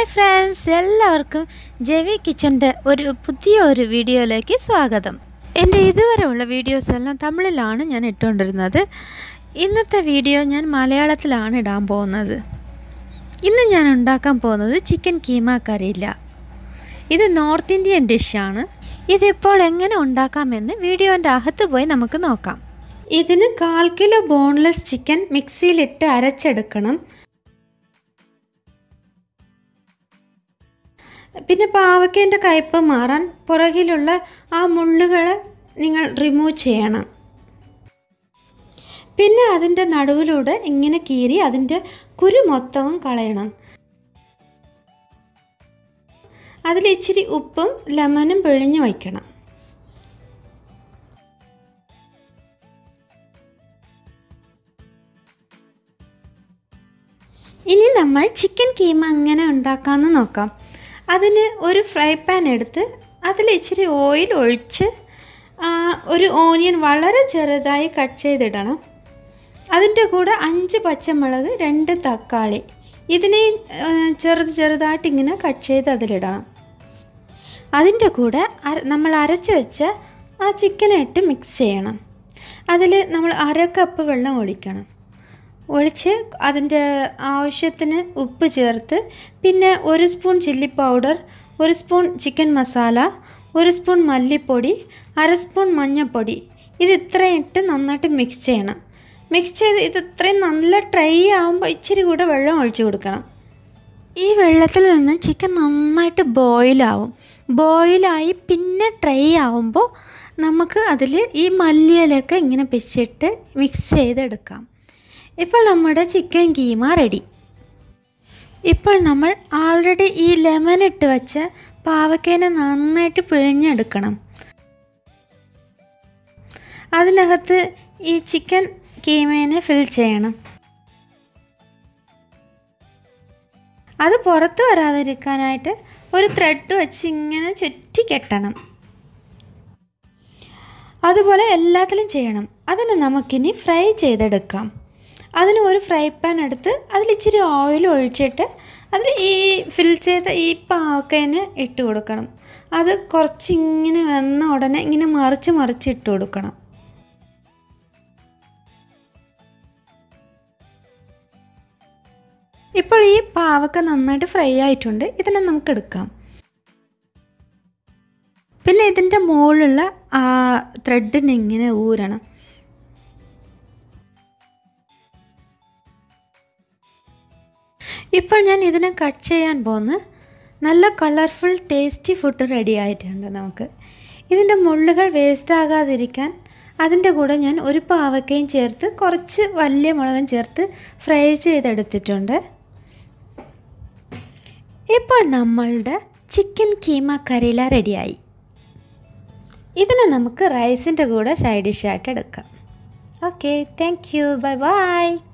hi friends എല്ലാവർക്കും JV കിച്ചൻ്റെ ഒരു പുതിയ ഒരു വീഡിയോയിലേക്ക് സ്വാഗതം എൻ്റെ ഇതുവരെയുള്ള വീഡിയോസ് എല്ലാം തമിഴിലാണ് ഞാൻ ഇട്ടുകൊണ്ടിരുന്നത് ഇന്നത്തെ വീഡിയോ ഞാൻ മലയാളത്തിലാണ് ഇടാൻ പോകുന്നത് ഇന്ന് ഞാൻ ഉണ്ടാക്കാൻ പോകുന്നത് ചിക്കൻ കീമ കറിയില്ല ഇത് നോർത്ത് ഇന്ത്യൻ ഡിഷാണ് ഇതിപ്പോൾ എങ്ങനെ ഉണ്ടാക്കാമെന്ന് വീഡിയോൻ്റെ അകത്ത് പോയി നമുക്ക് നോക്കാം ഇതിന് കാൽ കിലോ ബോൺലെസ് ചിക്കൻ മിക്സിയിലിട്ട് അരച്ചെടുക്കണം പിന്നെ പാവയ്ക്കേൻ്റെ കയ്പ്പ് മാറാൻ പുറകിലുള്ള ആ മുള്ളുകൾ നിങ്ങൾ റിമൂവ് ചെയ്യണം പിന്നെ അതിൻ്റെ നടുവിലൂടെ ഇങ്ങനെ കീറി അതിൻ്റെ കുരു മൊത്തവും കളയണം അതിൽ ഇച്ചിരി ഉപ്പും ലെമനും പിഴിഞ്ഞ് വയ്ക്കണം ഇനി നമ്മൾ ചിക്കൻ കീമ എങ്ങനെ ഉണ്ടാക്കാമെന്ന് നോക്കാം അതിന് ഒരു ഫ്രൈ പാൻ എടുത്ത് അതിൽ ഇച്ചിരി ഓയിൽ ഒഴിച്ച് ഒരു ഓനിയൻ വളരെ ചെറുതായി കട്ട് ചെയ്തിടണം അതിൻ്റെ കൂടെ അഞ്ച് പച്ചമുളക് രണ്ട് തക്കാളി ഇതിനെ ചെറുത് ചെറുതായിട്ട് ഇങ്ങനെ കട്ട് ചെയ്ത് അതിലിടണം അതിൻ്റെ കൂടെ നമ്മൾ അരച്ച് വെച്ച ആ ചിക്കനെ ഇട്ട് മിക്സ് ചെയ്യണം അതിൽ നമ്മൾ അര കപ്പ് വെള്ളം ഒഴിക്കണം ഒഴിച്ച് അതിൻ്റെ ആവശ്യത്തിന് ഉപ്പ് ചേർത്ത് പിന്നെ ഒരു സ്പൂൺ ചില്ലി പൗഡർ ഒരു സ്പൂൺ ചിക്കൻ മസാല ഒരു സ്പൂൺ മല്ലിപ്പൊടി അര സ്പൂൺ മഞ്ഞൾപ്പൊടി ഇത് ഇത്രയും ഇട്ട് നന്നായിട്ട് മിക്സ് ചെയ്യണം മിക്സ് ചെയ്ത് ഇത് ഇത്രയും നല്ല ഡ്രൈ ആകുമ്പോൾ ഇച്ചിരി കൂടെ വെള്ളം ഒഴിച്ചു കൊടുക്കണം ഈ വെള്ളത്തിൽ നിന്ന് ചിക്കൻ നന്നായിട്ട് ബോയിലാവും ബോയിലായി പിന്നെ ഡ്രൈ ആവുമ്പോൾ നമുക്ക് അതിൽ ഈ മല്ലിയിലൊക്കെ ഇങ്ങനെ പിച്ചിട്ട് മിക്സ് ചെയ്തെടുക്കാം ഇപ്പോൾ നമ്മുടെ ചിക്കൻ കീമ റെഡി ഇപ്പോൾ നമ്മൾ ആൾറെഡി ഈ ലെമൺ ഇട്ട് വെച്ച പാവക്കേനെ നന്നായിട്ട് പിഴിഞ്ഞെടുക്കണം അതിനകത്ത് ഈ ചിക്കൻ കീമേനെ ഫിൽ ചെയ്യണം അത് പുറത്ത് വരാതിരിക്കാനായിട്ട് ഒരു ത്രെഡ് വെച്ച് ഇങ്ങനെ ചുറ്റി കെട്ടണം അതുപോലെ എല്ലാത്തിലും ചെയ്യണം അതിന് നമുക്കിനി ഫ്രൈ ചെയ്തെടുക്കാം അതിന് ഒരു ഫ്രൈ പാൻ എടുത്ത് അതിൽ ഇച്ചിരി ഓയിൽ ഒഴിച്ചിട്ട് അതിൽ ഈ ഫിൽ ചെയ്ത ഈ പാക്കേന് ഇട്ട് കൊടുക്കണം അത് കുറച്ചിങ്ങനെ വന്ന ഉടനെ ഇങ്ങനെ മറിച്ച് മറിച്ച് ഇട്ട് കൊടുക്കണം ഇപ്പോൾ ഈ പാവക്ക നന്നായിട്ട് ഫ്രൈ ആയിട്ടുണ്ട് ഇതിനെ നമുക്ക് എടുക്കാം പിന്നെ ഇതിൻ്റെ മുകളിലുള്ള ആ ത്രെഡിനെ ഇങ്ങനെ ഊരണം ഇപ്പോൾ ഞാൻ ഇതിനെ കട്ട് ചെയ്യാൻ പോകുന്ന നല്ല കളർഫുൾ ടേസ്റ്റി ഫുഡ് റെഡി ആയിട്ടുണ്ട് നമുക്ക് ഇതിൻ്റെ മുള്ളുകൾ വേസ്റ്റ് ആകാതിരിക്കാൻ അതിൻ്റെ കൂടെ ഞാൻ ഒരു പാവക്കയും ചേർത്ത് കുറച്ച് വലിയ മുളകും ചേർത്ത് ഫ്രൈ ചെയ്തെടുത്തിട്ടുണ്ട് ഇപ്പോൾ നമ്മളുടെ ചിക്കൻ കീമ കറിയില റെഡിയായി ഇതിനെ നമുക്ക് റൈസിൻ്റെ കൂടെ സൈഡ് ഡിഷായിട്ട് എടുക്കാം okay thank you bye by